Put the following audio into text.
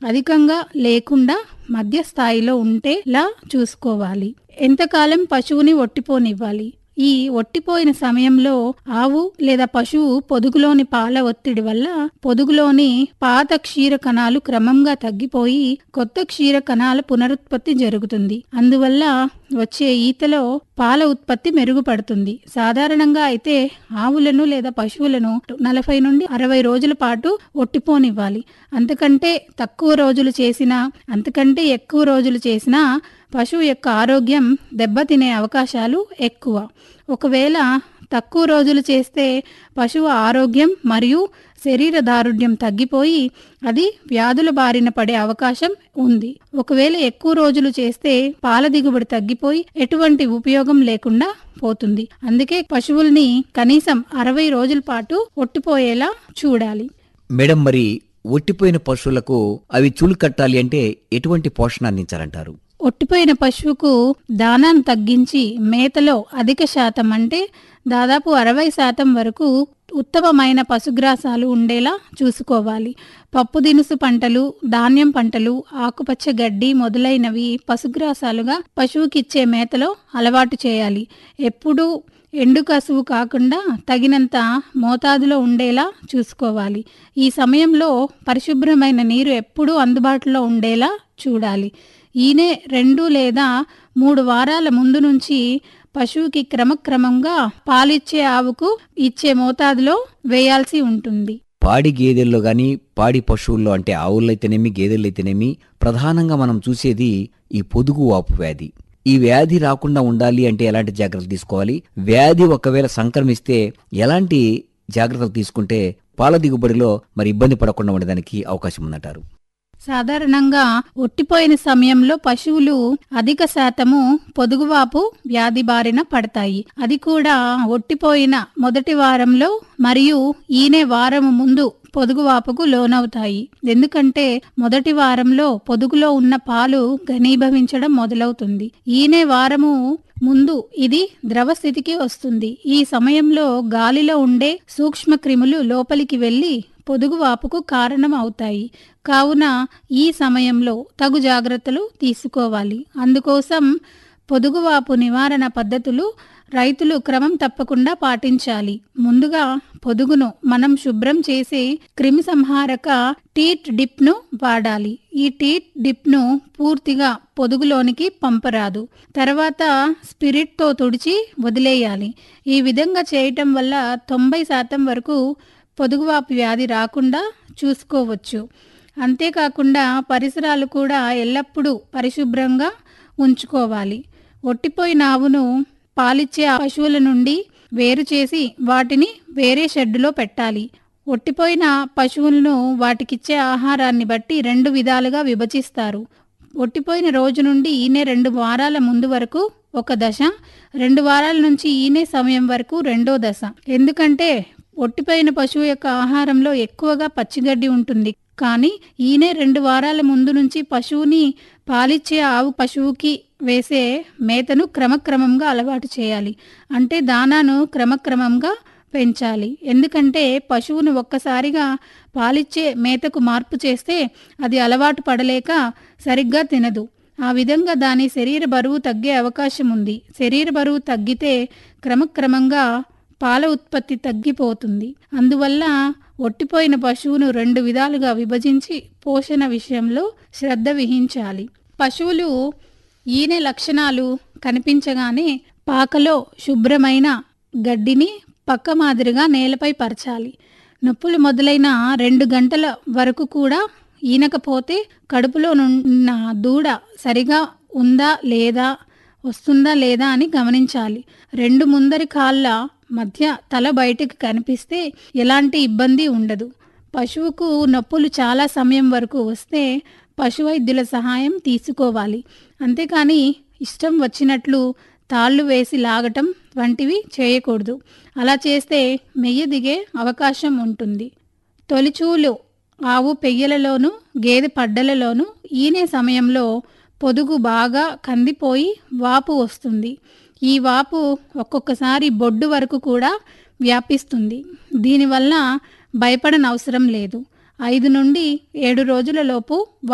అధికంగా లేకుండా మధ్య స్థాయిలో ఉంటేలా చూసుకోవాలి ఎంతకాలం పశువుని ఒట్టిపోనివ్వాలి ఈ ఒట్టిపోయిన సమయంలో ఆవు లేదా పశువు పొదుగులోని పాల ఒత్తిడి వల్ల పొదుగులోని పాత క్షీర కణాలు క్రమంగా తగ్గిపోయి కొత్త క్షీర కణాల పునరుత్పత్తి జరుగుతుంది అందువల్ల వచ్చే ఈతలో పాల ఉత్పత్తి మెరుగుపడుతుంది సాధారణంగా అయితే ఆవులను లేదా పశువులను నలభై నుండి అరవై రోజుల పాటు ఒట్టిపోనివ్వాలి అంతకంటే తక్కువ రోజులు చేసినా అంతకంటే ఎక్కువ రోజులు చేసినా పశువు యొక్క ఆరోగ్యం దెబ్బతినే అవకాశాలు ఎక్కువ ఒకవేళ తక్కువ రోజులు చేస్తే పశువు ఆరోగ్యం మరియు శరీర దారుఢ్యం తగ్గిపోయి అది వ్యాధుల బారిన పడే అవకాశం ఉంది ఒకవేళ ఎక్కువ రోజులు చేస్తే పాల దిగుబడి తగ్గిపోయి ఎటువంటి ఉపయోగం లేకుండా పోతుంది అందుకే పశువుల్ని కనీసం అరవై రోజుల పాటు ఒట్టిపోయేలా చూడాలి మేడం మరి ఒట్టిపోయిన పశువులకు అవి చూలు కట్టాలి అంటే ఎటువంటి పోషణ అందించాలంటారు ఒట్టిపోయిన పశువుకు దానాన్ని తగ్గించి మేతలో అధిక శాతం అంటే దాదాపు అరవై శాతం వరకు ఉత్తమమైన పశుగ్రాసాలు ఉండేలా చూసుకోవాలి పప్పు దినుసు పంటలు ధాన్యం పంటలు ఆకుపచ్చ గడ్డి మొదలైనవి పశుగ్రాసాలుగా పశువుకిచ్చే మేతలో అలవాటు చేయాలి ఎప్పుడూ ఎండు కసువు కాకుండా తగినంత మోతాదులో ఉండేలా చూసుకోవాలి ఈ సమయంలో పరిశుభ్రమైన నీరు ఎప్పుడూ అందుబాటులో ఉండేలా చూడాలి ఈయనే రెండు లేదా మూడు వారాల ముందు నుంచి పశువుకి క్రమక్రమంగా పాలిచ్చే ఆవుకు ఇచ్చే మోతాదులో వేయాల్సి ఉంటుంది పాడి గేదెల్లో గాని పాడి పశువుల్లో అంటే ఆవులైతేనేమి గేదెలైతేనేమి ప్రధానంగా మనం చూసేది ఈ పొదుగు వాపు వ్యాధి ఈ వ్యాధి రాకుండా ఉండాలి అంటే ఎలాంటి జాగ్రత్తలు తీసుకోవాలి వ్యాధి ఒకవేళ సంక్రమిస్తే ఎలాంటి జాగ్రత్తలు తీసుకుంటే పాల దిగుబడిలో మరి ఇబ్బంది పడకుండా ఉండడానికి అవకాశం ఉందంటారు సాధారణంగా ఒట్టిపోయిన సమయంలో పశువులు అధిక శాతము పొదుగువాపు వ్యాధి బారిన పడతాయి అది కూడా ఒట్టిపోయిన మొదటి వారంలో మరియు ఈనే వారము ముందు పొదుగువాపుకు లోనవుతాయి ఎందుకంటే మొదటి వారంలో పొదుగులో ఉన్న పాలు ఘనీభవించడం మొదలవుతుంది ఈనే వారము ముందు ఇది ద్రవ స్థితికి వస్తుంది ఈ సమయంలో గాలిలో ఉండే సూక్ష్మ క్రిములు లోపలికి వెళ్లి పొదుగువాపుకు కారణం అవుతాయి కావున ఈ సమయంలో తగు జాగ్రత్తలు తీసుకోవాలి అందుకోసం పొదుగువాపు నివారణ పద్ధతులు రైతులు క్రమం తప్పకుండా పాటించాలి ముందుగా పొదుగును మనం శుభ్రం చేసి క్రిమి సంహారక టీట్ డిప్ను వాడాలి ఈ టీట్ డిప్ను పూర్తిగా పొదుగులోనికి పంపరాదు తర్వాత స్పిరిట్తో తుడిచి వదిలేయాలి ఈ విధంగా చేయటం వల్ల తొంభై శాతం వరకు పొదుగువాపు వ్యాధి రాకుండా చూసుకోవచ్చు అంతేకాకుండా పరిసరాలు కూడా ఎల్లప్పుడూ పరిశుభ్రంగా ఉంచుకోవాలి ఒట్టిపోయిన ఆవును పాలిచ్చే పశువుల నుండి వేరు చేసి వాటిని వేరే షెడ్డులో పెట్టాలి ఒట్టిపోయిన పశువులను వాటికిచ్చే ఆహారాన్ని బట్టి రెండు విధాలుగా విభజిస్తారు ఒట్టిపోయిన రోజు నుండి ఈనే రెండు వారాల ముందు వరకు ఒక దశ రెండు వారాల నుంచి ఈనే సమయం వరకు రెండో దశ ఎందుకంటే ఒట్టిపోయిన పశువు యొక్క ఆహారంలో ఎక్కువగా పచ్చిగడ్డి ఉంటుంది కానీ ఈయనే రెండు వారాల ముందు నుంచి పశువుని పాలిచ్చే ఆవు పశువుకి వేసే మేతను క్రమక్రమంగా అలవాటు చేయాలి అంటే దానాను క్రమక్రమంగా పెంచాలి ఎందుకంటే పశువును ఒక్కసారిగా పాలిచ్చే మేతకు మార్పు చేస్తే అది అలవాటు పడలేక సరిగ్గా తినదు ఆ విధంగా దాని శరీర బరువు తగ్గే అవకాశం ఉంది శరీర బరువు తగ్గితే క్రమక్రమంగా పాల ఉత్పత్తి తగ్గిపోతుంది అందువల్ల ఒట్టిపోయిన పశువును రెండు విధాలుగా విభజించి పోషణ విషయంలో శ్రద్ధ వహించాలి పశువులు ఈనె లక్షణాలు కనిపించగానే పాకలో శుభ్రమైన గడ్డిని పక్క మాదిరిగా నేలపై పరచాలి నొప్పులు మొదలైన రెండు గంటల వరకు కూడా ఈనకపోతే కడుపులో నున్న దూడ సరిగా ఉందా లేదా వస్తుందా లేదా అని గమనించాలి రెండు ముందరి కాళ్ళ మధ్య తల బయటకు కనిపిస్తే ఎలాంటి ఇబ్బంది ఉండదు పశువుకు నొప్పులు చాలా సమయం వరకు వస్తే పశువైద్యుల సహాయం తీసుకోవాలి అంతేకాని ఇష్టం వచ్చినట్లు తాళ్ళు వేసి లాగటం వంటివి చేయకూడదు అలా చేస్తే మెయ్య దిగే అవకాశం ఉంటుంది తొలిచూలు ఆవు పెయ్యలలోనూ గేదె పడ్డలలోనూ ఈనే సమయంలో పొదుగు బాగా కందిపోయి వాపు వస్తుంది ఈ వాపు ఒక్కొక్కసారి బొడ్డు వరకు కూడా వ్యాపిస్తుంది దీనివల్ల భయపడనవసరం లేదు ఐదు నుండి ఏడు రోజుల లోపు